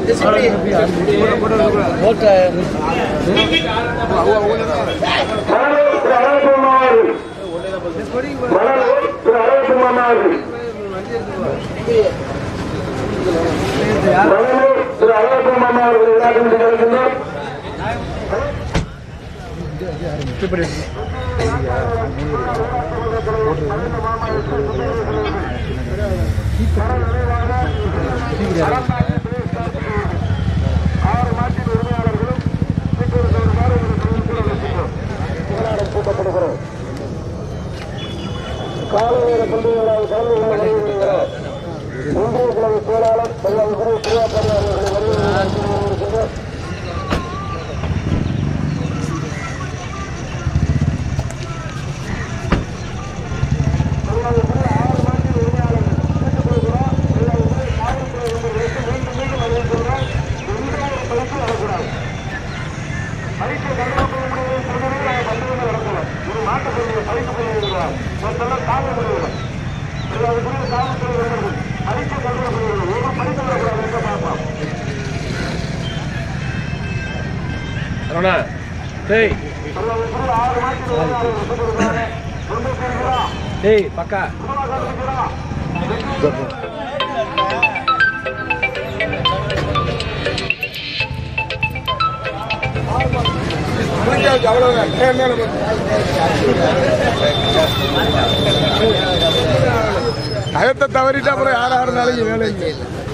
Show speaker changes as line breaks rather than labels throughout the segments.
மணலூர் திரு அழகப்பெருமாள் மணலூர் திரு அழகப்பெருமாள் மணலூர் திரு அழகப்பெருமாள் அவர்கள் விளையாட்டு வருகின்றனர் ஆறு மாட்டின் உரிமையாளர்களும் கூட்டப்படுகிறோம் காலைநேர பண்டிகைகளால் கலந்து கொள்ள வருகின்ற ஒன்றிய குழு செயலாளர் பெரியார் திருவாப்பாடி அவர்களை வருகின்ற
அருணா டேய் டேய் பக்கா
டயத்தை தவறிட்டு அப்புறம் யாரா இருந்தாலும் இங்க வேலை இல்லை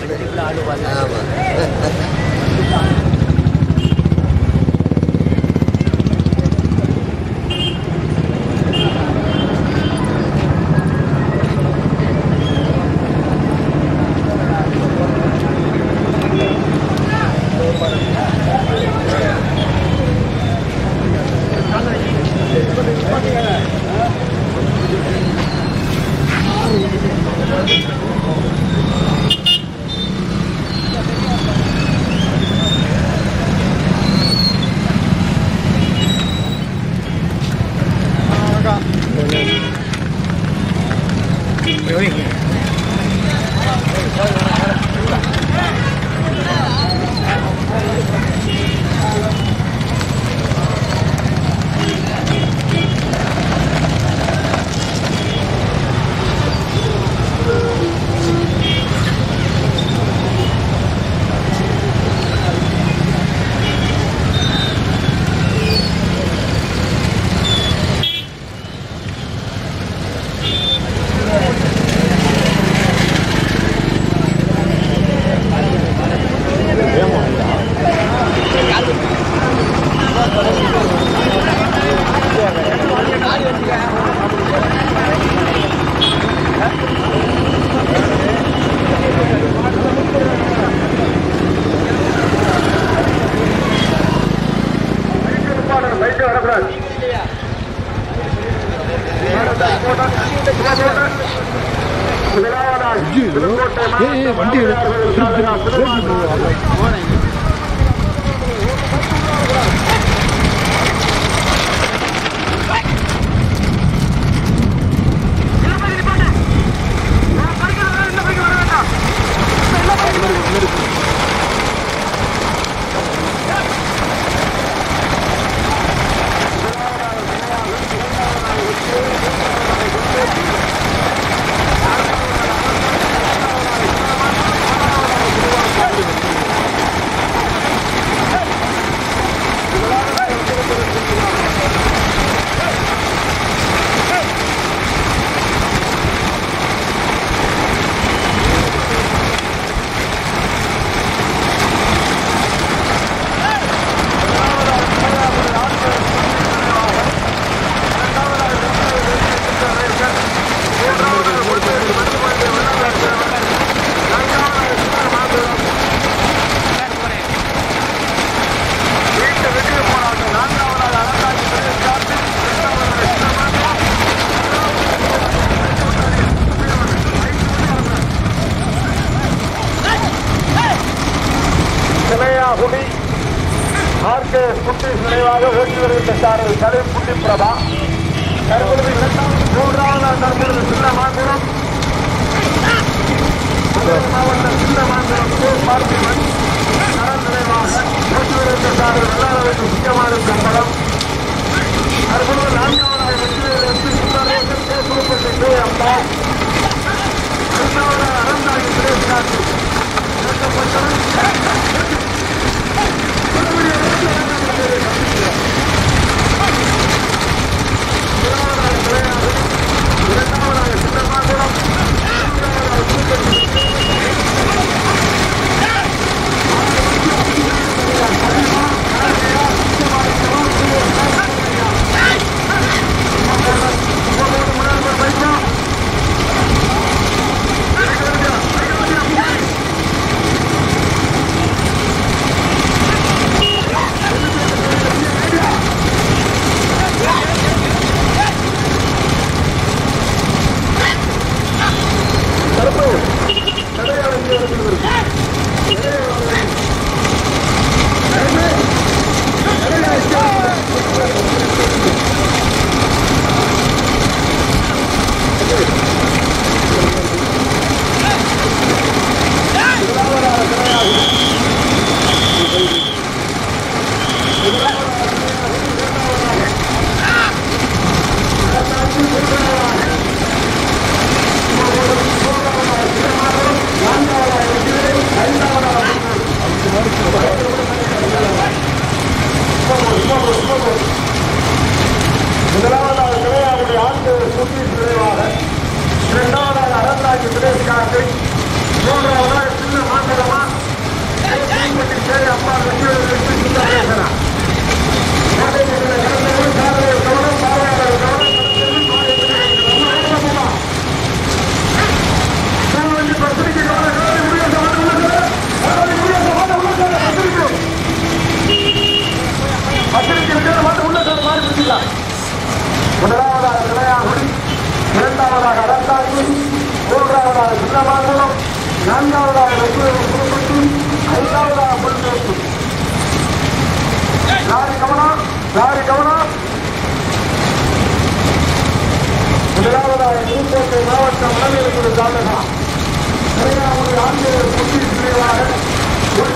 வண்டி
சிலையாகுடி ஆர்கே குட்டி நினைவாக ஓட்டி வருகின்ற சாரல் கலை குட்டி பிரபா தற்பொழுது இரண்டாவது மூன்றாவது தற்பொழுது சின்ன மாந்திரம் மதுரை மாவட்டம் சின்ன மாந்திரம் கே பார்த்திபன் மூன்றாவதாக சின்னமாங்குளம் நான்காவதாக வெற்றிவேல் புதுப்பட்டி ஐந்தாவதாக புல்பேசி லாரி கவனம் லாரி கவனம் முதலாவதாக புதுக்கோட்டை மாவட்டம் மணலிருப்பது தாண்டகா கரையாமூர் ஆங்கிலேயர் புத்தி பிரிவாக ஒரு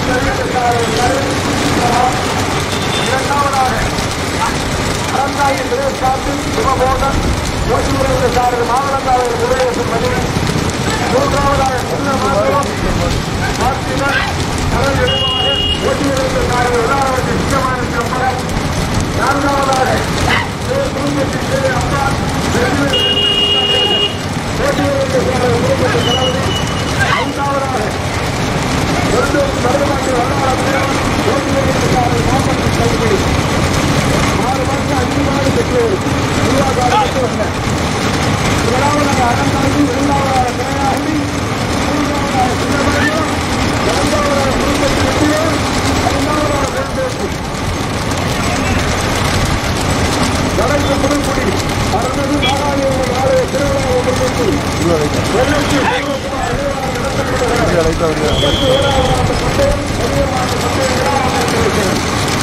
இரண்டாவதாக அறந்தாயின் பிரதேஷ் கார்த்திக் சிவபோகன் ஓட்டுநர் சாரதி மாவட்டத்தாளர் முருகேசன் மணி மூன்றாவதாக சின்ன மாநிலம் கார்த்திகன் கடல் எழுவாக ஓட்டுநர் சாரதி விழாவதி சிங்கமான கம்பளம் நான்காவதாக குடும்பத்தின் சேவை அப்பா ஓட்டுநர் சாரதி குடும்பத்தின் தலைவரி ஐந்தாவதாக ஒருத்தர் மருதமாட்டி வல்லாளர் ஓட்டுநர் சாரதி மாவட்ட தலைவரி ஆறு மாசம் அஞ்சு மாதம் பெற்றோர் உருவாக்காக வந்த முதலாவதாக அறந்தாங்கி இரண்டாவதாக திரையாகி மூன்றாவதாக சின்னமலையம் இரண்டாவதாக குடும்பத்தில் வெற்றியோர் ஐந்தாவதாக பெருந்தேசி வடக்கு புதுக்குடி அறுநூறு நாகாயிரம் ஆலய திருவிழா முன்னிட்டு வெள்ளச்சி செல்வகுமார் நடத்தப்படுகிறது ஏழாவது பந்தயம் பெரியமான பந்தயம் இருக்கிறது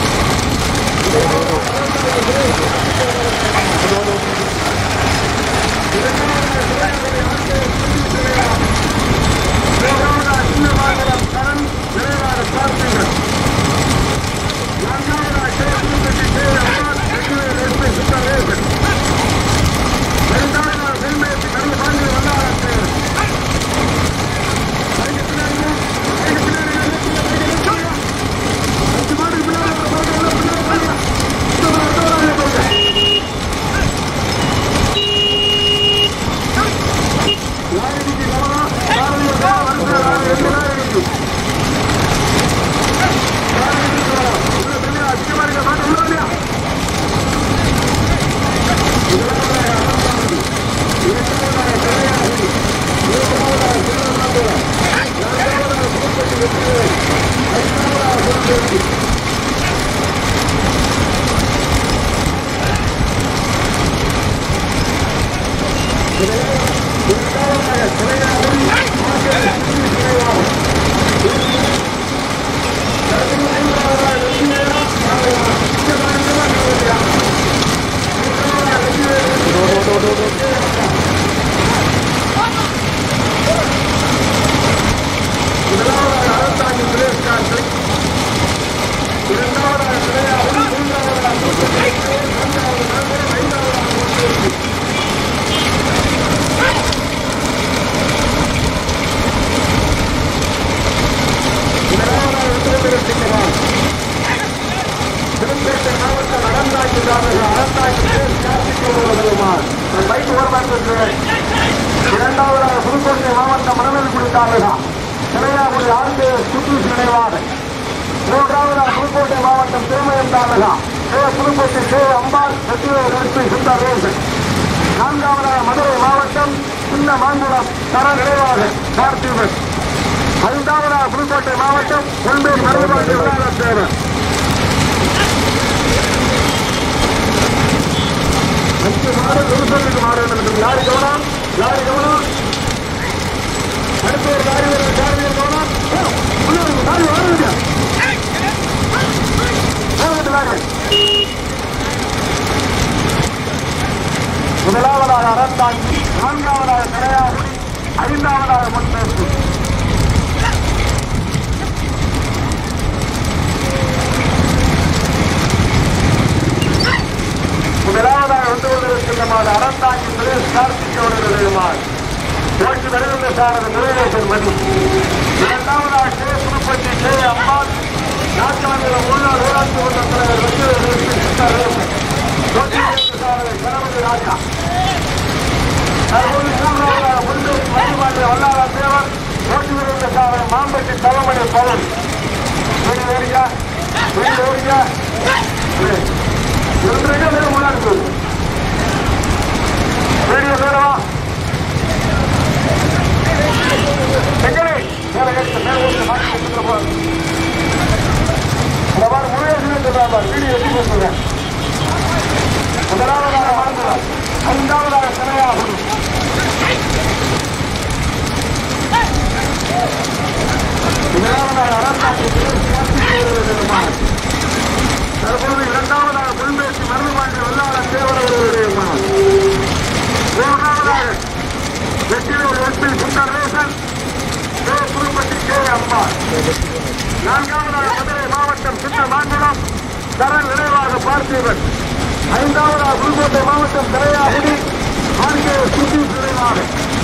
இரண்டாவதாக புதுக்கோட்டை மாவட்டம் மணமல்குடி தாலுகா சிறையாகுடி ஆண்டு சுற்றுச்சு நினைவாக மூன்றாவதாக புதுக்கோட்டை மாவட்டம் திருமயம் தாலுகா கே புதுக்கோட்டை கே அம்பாள் வெற்றிவேல் நடிப்பு சுந்தரேசன் நான்காவதாக மதுரை மாவட்டம் சின்ன மாங்குளம் தர நினைவாக பார்த்திபன் ஐந்தாவதாக புதுக்கோட்டை மாவட்டம் ஒன்பது மருதுபாண்டி விளையாடத் தேவர் அஞ்சு மாடு விருப்பத்துக்கு மாடு இருக்குது லாரி கவனம் லாரி கவனம் அடுத்த ஒரு லாரி வரும் லாரி கவனம் உள்ள ஒரு லாரி வருங்க போகுது லாரி முதலாவதாக அறந்தாங்கி நான்காவதாக கரையாகுடி ஐந்தாவதாக முன்பேசு முதலாவதாக வந்து கொண்டிருக்கின்ற மாடு அறந்தாங்கி பிரதேஷ் கார்த்திகோடு நிலையுமாறு ஓட்டு வருகின்ற சாரது முருகேசன் மதி இரண்டாவதாக கே புதுப்பட்டி கே அம்பாள் நாட்டாந்திர முன்னாள் ஊராட்சி மன்ற தலைவர் வெற்றிவேல் சாரதி கணபதி ராஜா தற்போது மூன்றாவதாக முன்பு மதிமாண்டிய வல்லாரா தேவர் ஓட்டு வருகின்ற சாரதி மாம்பட்டி தலைமணி பவன் வீடு வேறியா வீடு வேறியா ஒன்றையே வேற முன்னாடி போகுது வீடியோ வேறவா எங்கே மேல எடுத்து மேல ஓட்டு மாட்டி கொடுத்துட்டு போ இந்த மாதிரி முருகேசன் சொல்றாங்க வீடியோ எப்படி போட்டுருங்க முதலாவதாக மறந்துடும் ஐந்தாவதாக சிலையாகும் முதலாவதாக அறந்தாங்கி மாவட்டம் தற்போது இரண்டாவதாக புல்பேசி மருதுமாண்டி வெள்ளாளர் தேவர் அவர்களுடைய மாவட்டம் மூன்றாவதாக Vetriyur SP Sundaresan K Puduppatti K அம்மா நான்காவதாக மதுரை மாவட்டம் சின்ன மாங்குளம் தரன் நிறைவாக பார்த்திபன் ஐந்தாவதாக புதுக்கோட்டை மாவட்டம் தலையாகுடி ஆர்கே சுத்தி நிறைவாக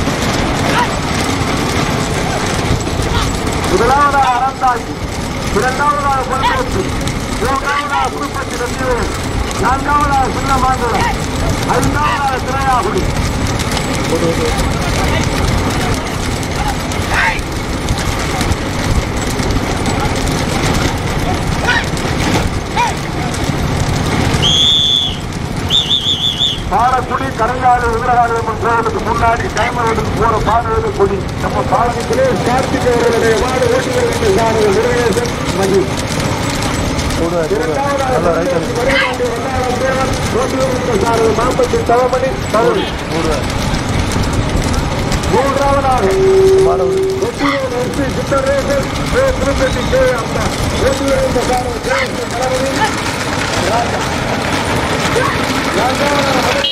முதலாவதாக அறந்தாங்கி இரண்டாவதாக பொன்பேசி மூன்றாவதாக புதுப்பட்டி வெற்றியூர் நான்காவதாக சின்ன மாங்குளம் ஐந்தாவதாக திரையாகுடி பாலக்குடி கருங்காடு உதிரகாளியம்மன் கோவிலுக்கு முன்னாடி டைமருக்கு போற பாதையில கொடி நம்ம பாலகத்திலே கார்த்திகேயர்களுடைய வார்டு ஓட்டுநர் என்று சார்கள் முருகேசன் மதி மாம்பட்டி தவமணி தவறு மூன்றாவதாக Vetriyur SP Sitharesan K Tirupati K அம்மா வெற்றியூர் இந்த சாரல் கே எஸ் கணபதி ராஜா நான்காவதாக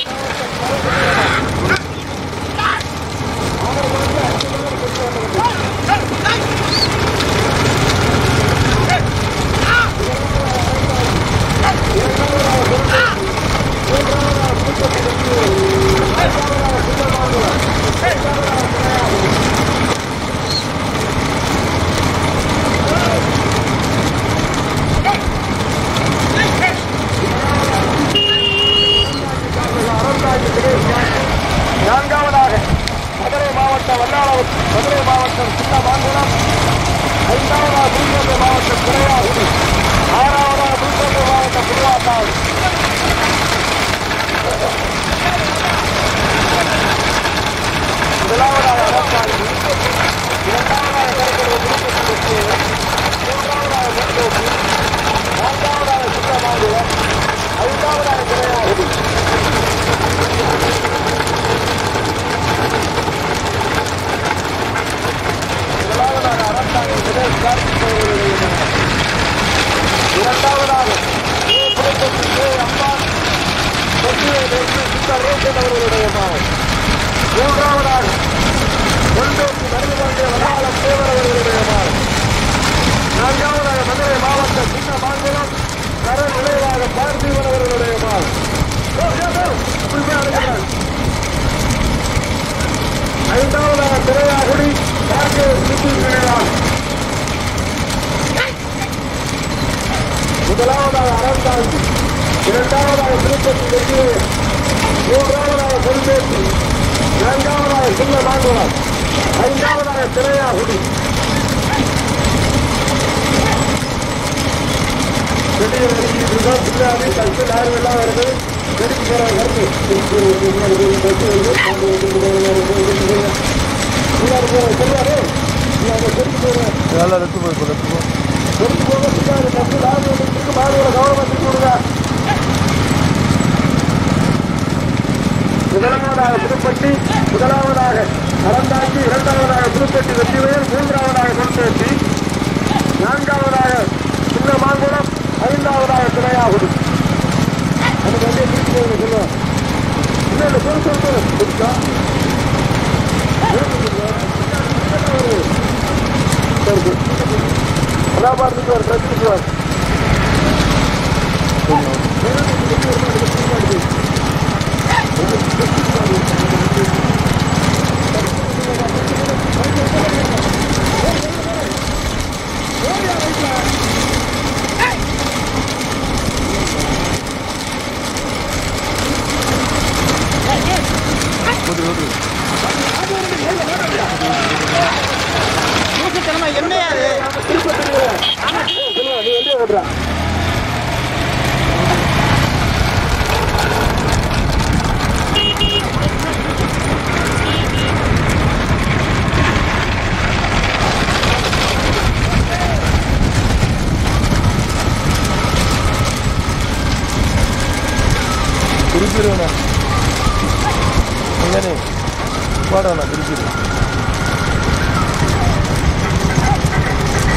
நான்காவதாக மதுரை மாவட்டம் வல்லாளம் மதுரை மாவட்டம் சின்ன மாங்குளம் ஐந்தாவதாக புதுக்கோட்டை மாவட்டம் திரையாகுடி ஆறாவதாக புதுக்கோட்டை மாவட்டம் புதுவாக்காடு முதலாவதாக அரசாணி இரண்டாவதாக கருக்கடை புதுக்கோட்டை மூன்றாவதாக பொன்பேசி நான்காவதாக சின்ன மாங்குளம் ஐந்தாவதாக திரையாகுடி முதலாவதாக அரசாங்க தினேஷ் கார்த்திக் அவர்களுடைய மகன். இரண்டாவதாக A. Puduppatti K. Amban Vetrivel S. Sundaresan அவர்களுடைய மகன். மூன்றாவதாக கொண்டோட்டி மருதுபாண்டிய வடாளம் தேவர் அவர்களுடைய மகன். நான்காவதாக மதுரை மாவட்டம் சின்ன மாங்குளம் தர நிலைவாக பார்த்திபன் அவர்களுடைய மகன். ஓ, ஏ, ஏ, இப்படி போய் அழைக்கிறார். ஐந்தாவதாக திரையாகுடி பார்க்க சுற்றி நினைவாக முதலாவதாக அறந்தாங்கி இரண்டாவதாக திருப்பதி வெற்றி மூன்றாவதாக பொன்பேசி நான்காவதாக சின்ன மாங்குளம் ஐந்தாவதாக திரையாகுடி வெளியே வருகிறதுதான் பின்னாடி கஷ்ட நேரம் எல்லாம் வருது வெடிக்கு போற கருத்து பஸ் வந்து நாங்கள் வந்து உள்ளார போற சொல்லுவாரு நாங்கள் வெடிக்கு போறோம்
நல்லா எடுத்து போய் எடுத்து போ
வெடிக்கு போக பின்னாடி பஸ் லாரி வந்துருக்கு மாடுகளை கவனமாக திருப்பி விடுங்க முதலாவதாக புதுப்பட்டி முதலாவதாக அறந்தாக்கி இரண்டாவதாக புதுப்பட்டி வெற்றிவேல் மூன்றாவதாக பொன்பேசி நான்காவதாக சின்ன மாங்குளம் ஐந்தாவதாக திரையாகுடி அதுக்கு வந்து திருப்பி போகுது சொல்லுவோம் இல்லை இல்லை சொல்லு சொல்லு சொல்லு புதுசா சரி அதான் பார்த்துட்டு ஒரு பிரச்சனைக்கு வார் சொல்லுங்க நீ வந்து ஓட்டுறா
திருப்பிடுவேண்ணா எங்கண்ணே போடண்ணா திருப்பிடு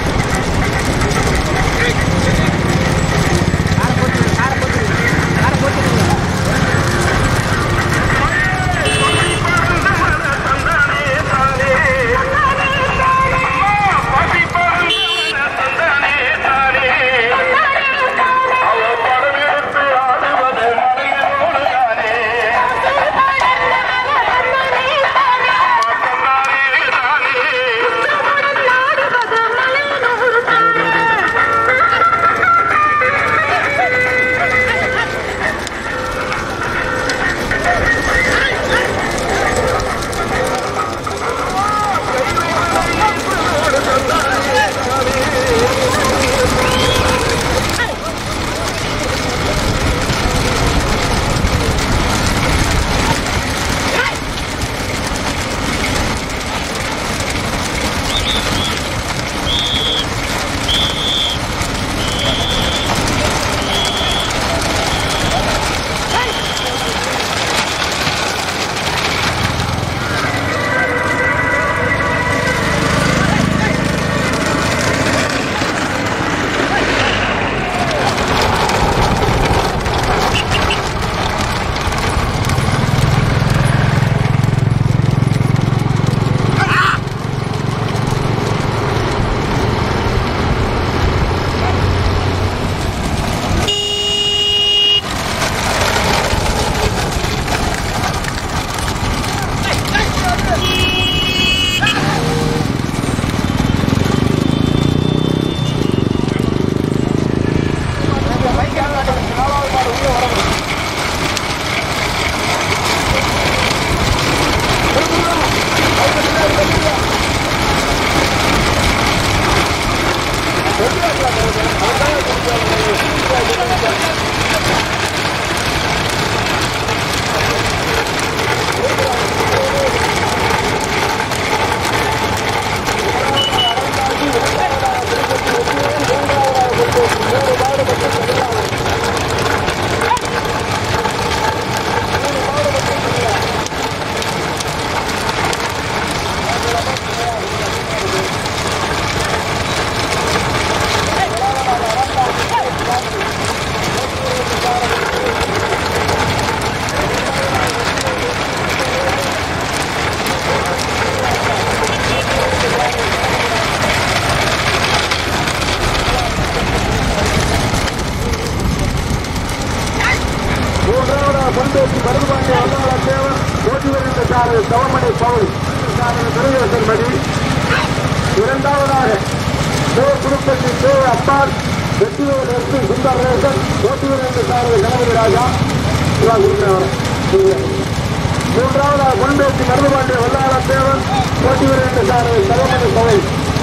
sir Savamani foul sir Murugesan Mathi இரண்டாவதாக கோ குடும்பத்தி கோ அப்பால் வெற்றியூர் எஸ்பி சுந்தரேசன் கோட்டியூர் என்று சாரு கணபதி ராஜா சிவா குருநாதர் மூன்றாவதாக முன்பேசி மருதுபாண்டிய வல்லாள தேவன் கோட்டியூர் என்று சாரு சவமணி பவுல்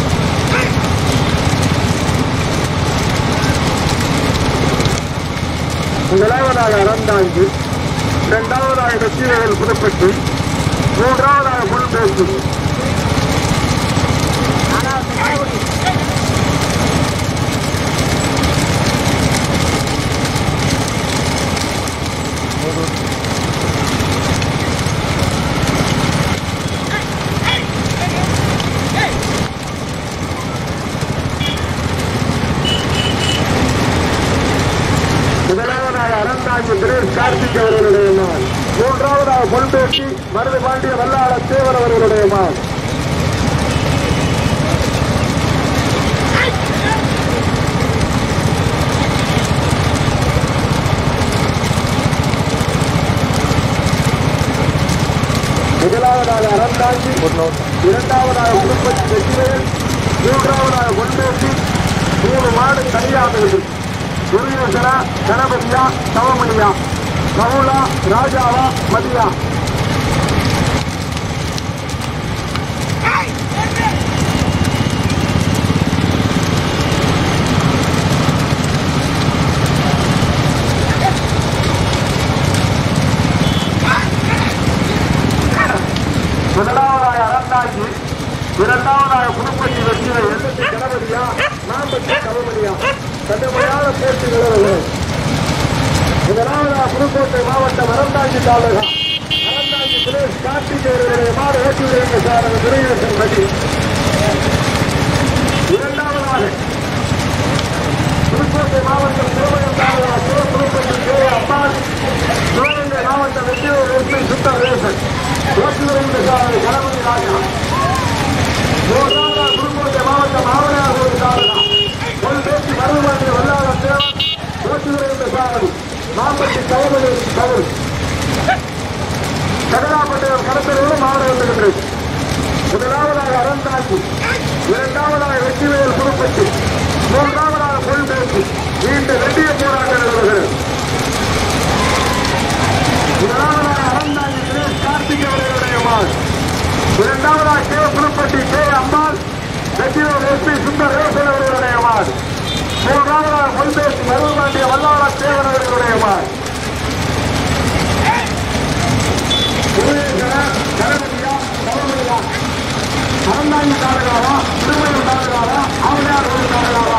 முதலாவதாக அறந்தாங்கி இரண்டாவதாக வெற்றிவேல் புதுப்பட்டி மூன்றாவதாக முன்பேசி முதலாவதாக அறந்தாங்கி தினேஷ் கார்த்திக் அவர்களுடைய மகன் மூன்றாவதாக பொன்பேசி மருது பாண்டிய வல்லாள தேவர் அவர்களுடைய மகன் முதலாவதாக அறந்தாங்கி இரண்டாவதாக குடும்பத்தி வெற்றிவேல் மூன்றாவதாக பொன்பேசி மூணு மாடு தனியாக இருக்கு முருகேசனா கணபதியா தவமணியா கவுலா ராஜாவா மதியா முதலாவதாக அறந்தாங்கி இரண்டாவதாக புதுப்பட்டி வெற்றியை எண்ணத்தை கணபதியா நாற்பத்தி தவமணியா கடுமையான போட்டி நிலவுகிறது முதலாவதாக புதுக்கோட்டை மாவட்டம் அறந்தாங்கி தாலுகா அறந்தாங்கி சுரேஷ் கார்த்திகேயருடைய மாடு ஓட்டுநர் சாரக துரையரசன் பதி இரண்டாவதாக புதுக்கோட்டை மாவட்டம் திருமணம் தாலுகா சிவ புதுக்கோட்டை கே அம்பாள் சிவகங்கை மாவட்டம் வெற்றியூர் எஸ்பி சுத்தரேசன் ஓட்டுநர் சாரக கணபதி ராஜா மூன்றாவதாக புதுக்கோட்டை மாவட்டம் ஆவணையார் தாலுகா ஒரு பேச்சு மருதுபாண்டி வல்லாள தேவன் ஓட்டுநர் சாரதி மாம்பட்டி தவறு தவறு கடலாப்பட்டையம் கடத்தலோடு மாவட்ட வருகின்றது முதலாவதாக அறந்தாங்கி இரண்டாவதாக வெற்றிவேல் புதுப்பட்டி மூன்றாவதாக பொன்பேச்சு நீண்ட வெற்றிய போராட்டம் நடக்கிறது முதலாவதாக அறந்தாங்கி தினேஷ் கார்த்திக் அவர்களுடைய மகன் இரண்டாவதாக K Puduppatti K Ambal Vetrivel SP Sundaresan அவர்களுடைய மகன் மூன்றாவதாக பொன்பேச்சு மருதுபாண்டிய வல்லாள தேவன் அவர்களுடைய மகன் அறந்தாங்கி தாலுகாவா திருமணம் தாலுகாவா ஆவணியார் கோயில் தாலுகாவா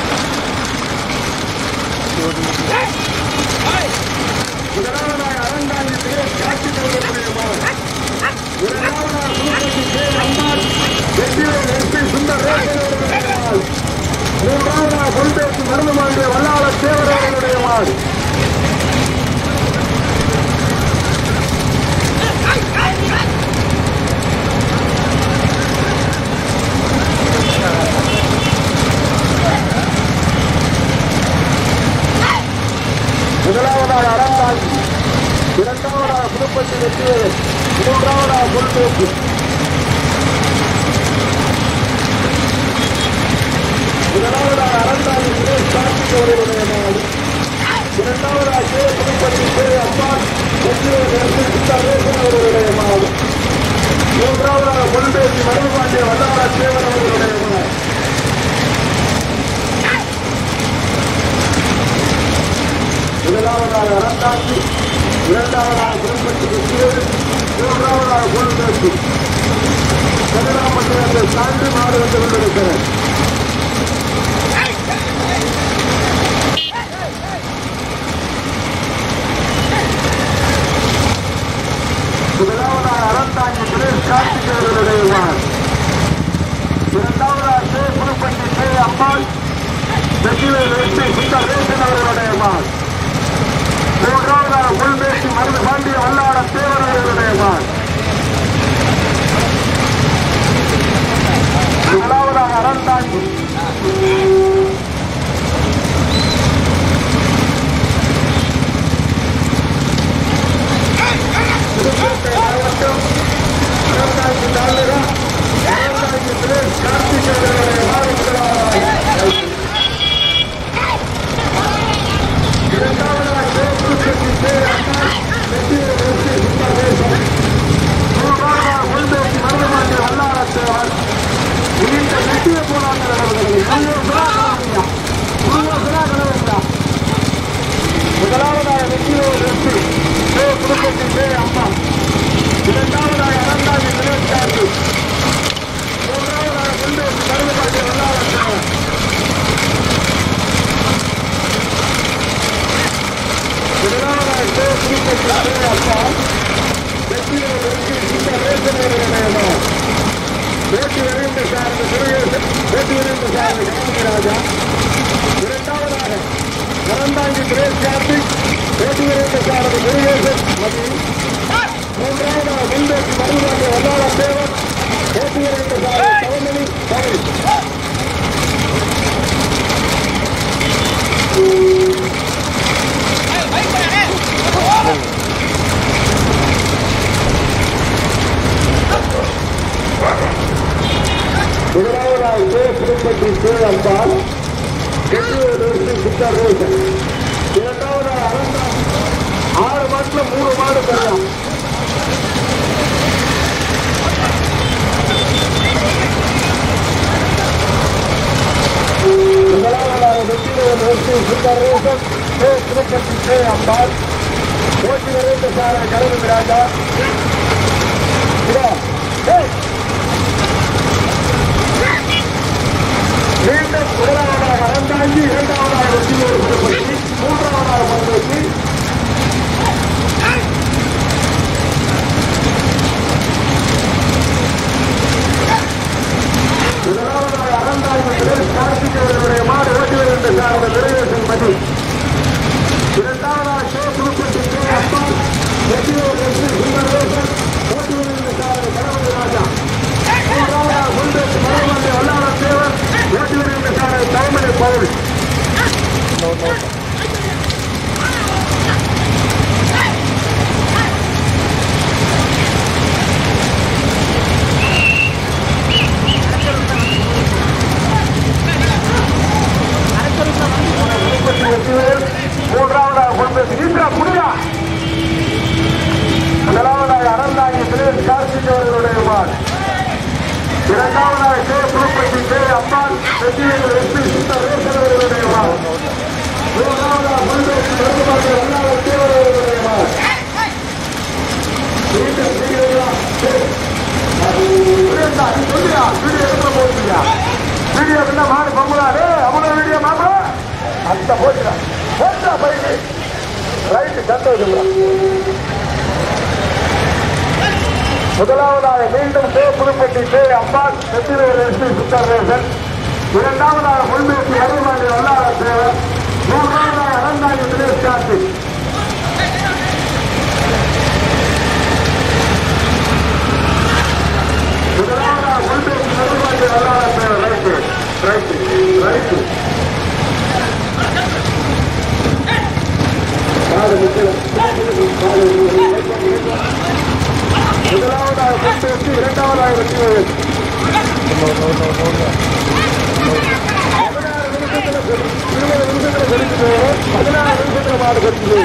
முதலாவதாக அறந்தாங்கி தினேஷ் காட்சி தலைவருடைய மகன் இரண்டாவதாக புதுப்பட்டி கே அம்பாள் வெற்றிவேல் எஸ்பி சுந்தரேசன் அவர்களுடைய மகன் மூன்றாவதாக பொன்பேச்சு மருந்துமாண்டிய வல்லாள தேவர் அவர்களுடைய மகன் முதலாவதாக அறந்தாங்கி இரண்டாவதாக புதுப்பட்டி வெற்றிவேல் மூன்றாவதாக பொன்பேச்சு முதலாவதாக அறந்தாங்கி சுரேஷ் கார்த்திக் அவர்களுடைய மகன் இரண்டாவதாக K Puduppatti K Ambal Vetrivel SP Sundaresan அவர்களுடைய மகன் மூன்றாவதாக பொன்பேசி மருதுபாண்டிய வல்லாள தேவன் அவர்களுடைய மகன் முதலாவதாக அறந்தாங்கி இரண்டாவதாக புதுப்பட்டி வெற்றிவேல் மூன்றாவதாக பொன்பேசி கதிராமட்டத்தை தாண்டி மாடு வந்து கொண்டிருக்கிறது முதலாவதாக அறந்தாங்கி சுரேஷ் கார்த்திகேயர்களுடைய மகன் இரண்டாவதாக K Puduppatti K Ambal Vetrivel SP Sundaresan அவர்களுடைய மகன் மூன்றாவதாக புல்பேசி மருந்து பாண்டிய வல்லாட தேவர் அவர்களுடைய மகன் முதலாவதாக அறந்தாங்கி புதுக்கோட்டை மாவட்டம் கே திருப்பதி கே அப்பா வெற்றியை வெற்றி இந்த ரேசனோட நிலையமா வேட்டி விரைந்த சார்ந்த சிறுகேசன் வேட்டி விரைந்த சார்ந்த கணபதி ராஜா இரண்டாவதாக நலந்தாங்கி சுரேஷ் கார்த்திக் வேட்டி விரைந்த சார்ந்த முருகேசன் மதி மூன்றாவதாக முன்பேற்றி மருதுவாங்க வல்லாள தேவன் வேட்டி விரைந்த சார்ந்த சவமணி தமிழ் முதலாவதாக கே திருப்பதி கே அம்பாள் கெட்டியூர் சுத்தரேசன் இரண்டாவதாக அனந்தா ஆறு மாட்டுல மூணு மாடு தரலாம் முதலாவதாக வெற்றியூர் சுத்தரேசன் கே திருப்பதி கே அம்பாள் போட்டி நிறைந்த சார கருவி ராஜா இதோ ஏய் மீண்டும் முதலாவதாக அறந்தாங்கி இரண்டாவதாக வெற்றியோடு புறப்படுத்தி மூன்றாவதாக பங்கேற்று முதலாவதாக அறந்தாங்கி சுரேஷ் கார்த்திகேயனுடைய மாடு ஓட்டி வருகின்ற சார்ந்த நிறைவேற்றும் பதி இரண்டாவதாக கே புதுப்பட்டி கே அப்பா வெற்றியோடு வெற்றி சுந்தரேசன் ஓட்டி வருகின்ற சார்ந்த கணபதி ராஜா மூன்றாவதாக முன்பேற்று மரமந்தை வல்லாள தேவர் ஓட்டி வருகின்ற சார்ந்த தலைமணி பவுல்
No, no.
மூன்றாவதாக கொண்டு ஈஸ்வரா புரியா முதலாவதாக அறந்தாங்கி சுரேஷ் கார்த்திக் அவர்களுடைய மாடு இரண்டாவதாக K Puduppatti K Ambal Vetrivel SP Sundaresan அவர்களுடைய மாடு மூன்றாவதாக முன்பேற்றி மருத்துவமனை வல்லாள தேவர் அவர்களுடைய மாடு மீண்டும் செய்கிறீர்களா? சரி. புரியுதா? நீ சொல்லியா? வீடியோ எடுக்க போறீங்க வீடியோ என்ன மாடு பொம்பளாரு அவ்வளவு வீடியோ மாப்பிள அந்த போச்சுடா போச்சா பைக்கு ரைட்டு சந்தோஷம் முதலாவதாக மீண்டும் K Puduppatti K Ambal Vetrivel SP Sundaresan இரண்டாவதாக முன்பேற்றி வருமானி வல்லாள தேவர் மூன்றாவதாக அறந்தாங்கி தினேஷ் கார்த்திக் முதலாவதாக முன்பேற்றி வருமானி வல்லாள தேவர் ரைட்டு ரைட்டு ரைட்டு காடு நிற்கலாம். காடு முதலாவதாக முன்பேற்றி இரண்டாவதாக Vetrivel
No, no, no, no, no.
பதினாறு நிமிஷத்துல கொடு- இருபது நிமிஷத்துல கொடுக்குது பதினாறு நிமிஷத்துல மாடு கொடுக்குது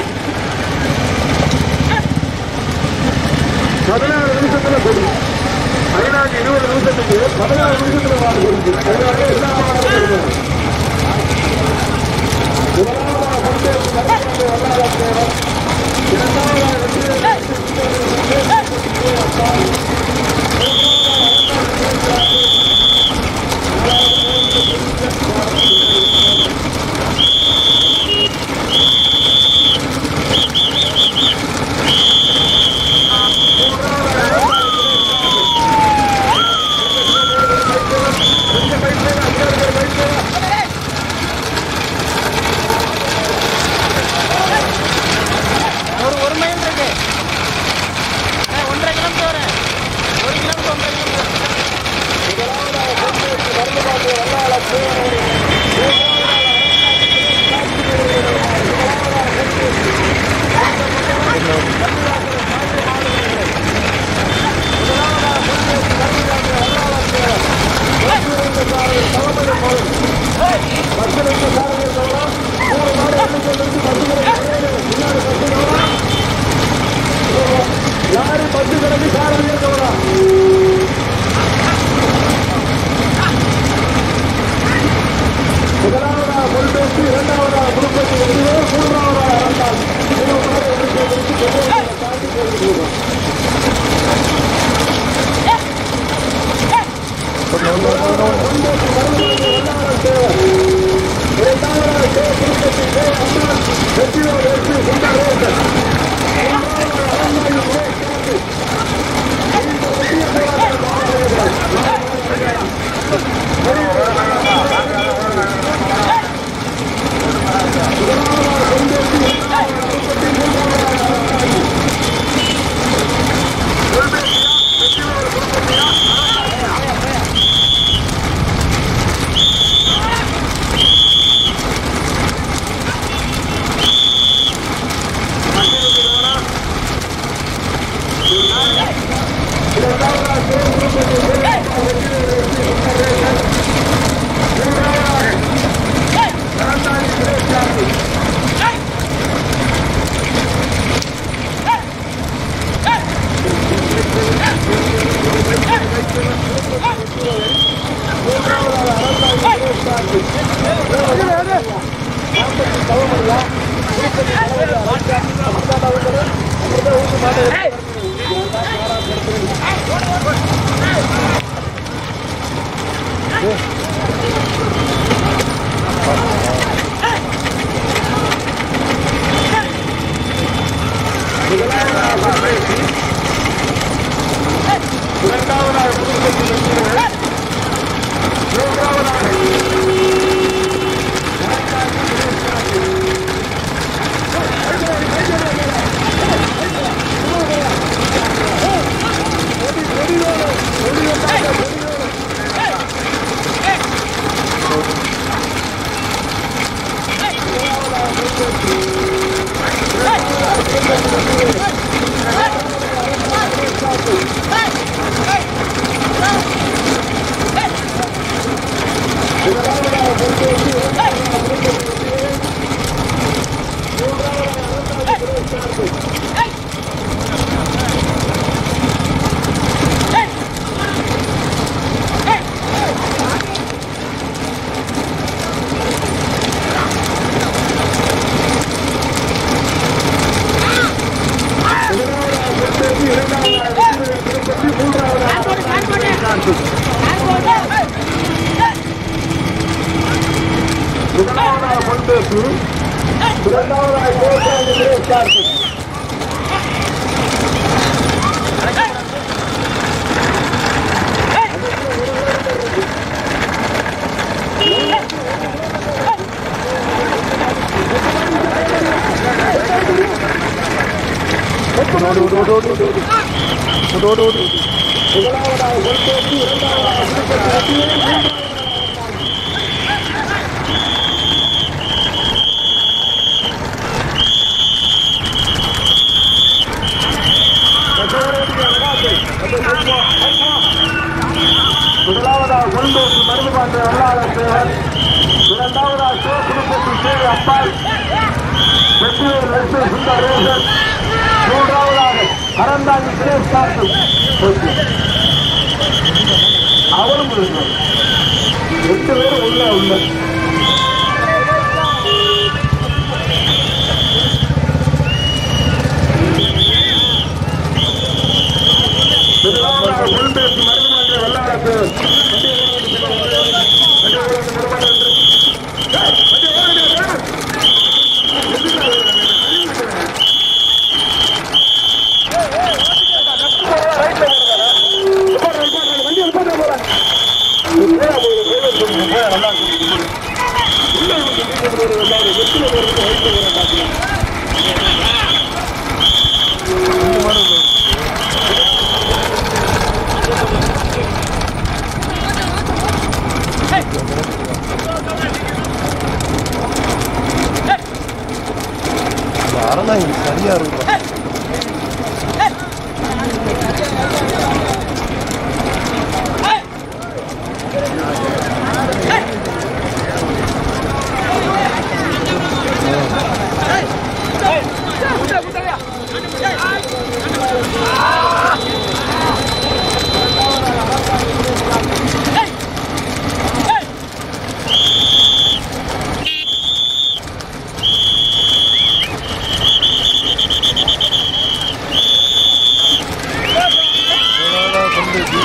பதினாறு நிமிஷத்துல கொடு பதினாறு இருபது நிமிஷத்துக்கு பதினாறு நிமிஷத்துல மாடு கொடுக்குது அதனால எல்லா மாடும் கொடுக்கணும் முதலாவதாக பந்தேற்று மரக்காண்டு வல்லாள தேவர் இரண்டாவதாக வெற்றிவேல் இரண்டாவதாக புதுக்கோட்டை வெற்றிவேல். மூன்றாவதாக முதலாவதாக பொன்பேசி இரண்டாவதாக கோபால் சுரேஷ் கார்த்திக் முதலாவதாக பொன்பேசி இரண்டாவதாக புதுக்கோட்டை வெற்றிவேல், முதலாவதாக கொண்டோக்கு மருதுபாண்ட வெள்ளாளர் சேவல் இரண்டாவதாக சிவகுடும்பத்தி சேவை அப்பால் வெற்றிவேல் லட்சுமி சுந்தரேசன் மூன்றாவதாக அறந்தாங்கி சுரேஷ் கார்த்து அவரும் இருக்கிறார். எட்டு பேர் உள்ள உள்ள முதலாவதாக கொண்டோக்கு மருதுபாண்ட வெள்ளாளர் சேவல்
அரணாங்க சரியா இருக்கும் முதலாவதா கொண்டேசி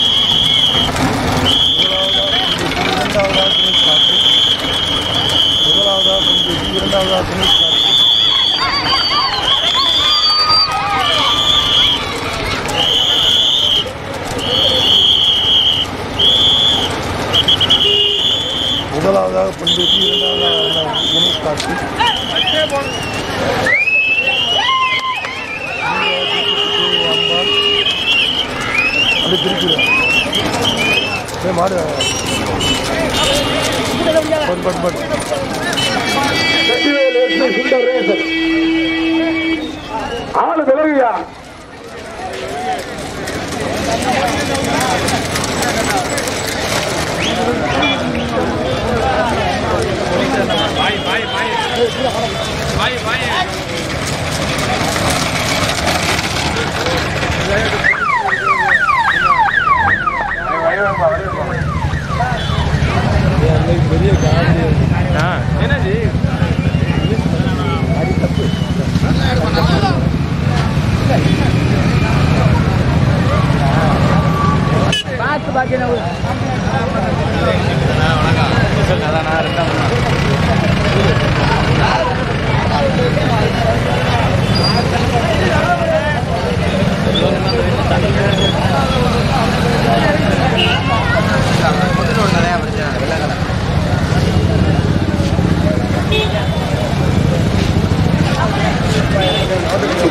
முதலாவதா கொண்டேசி இரண்டாவதா தினேஷ் கார்த்திக் முதலாவதா கொண்டேசி இரண்டாவதா தினேஷ் கார்த்திக் முதலாவதாக கொண்டேசி இரண்டாவதாக தினேஷ் கார்த்திக் அம்பாள் அப்படி பிரிக்குது ஏ மாடு but but but
Vetrivel Lakshmi Sundaresan ஆளு விலகுயா
பாய் பாய் பாய் பாய் பாய்
பெரிய காமெடி
என்னது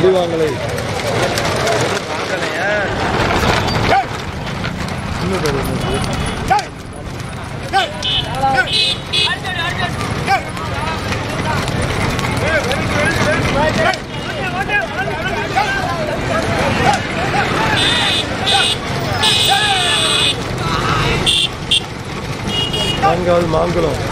அடிவாங்கலை இன்னும் பேர் என்ன? நான்காவது மாங்குளம்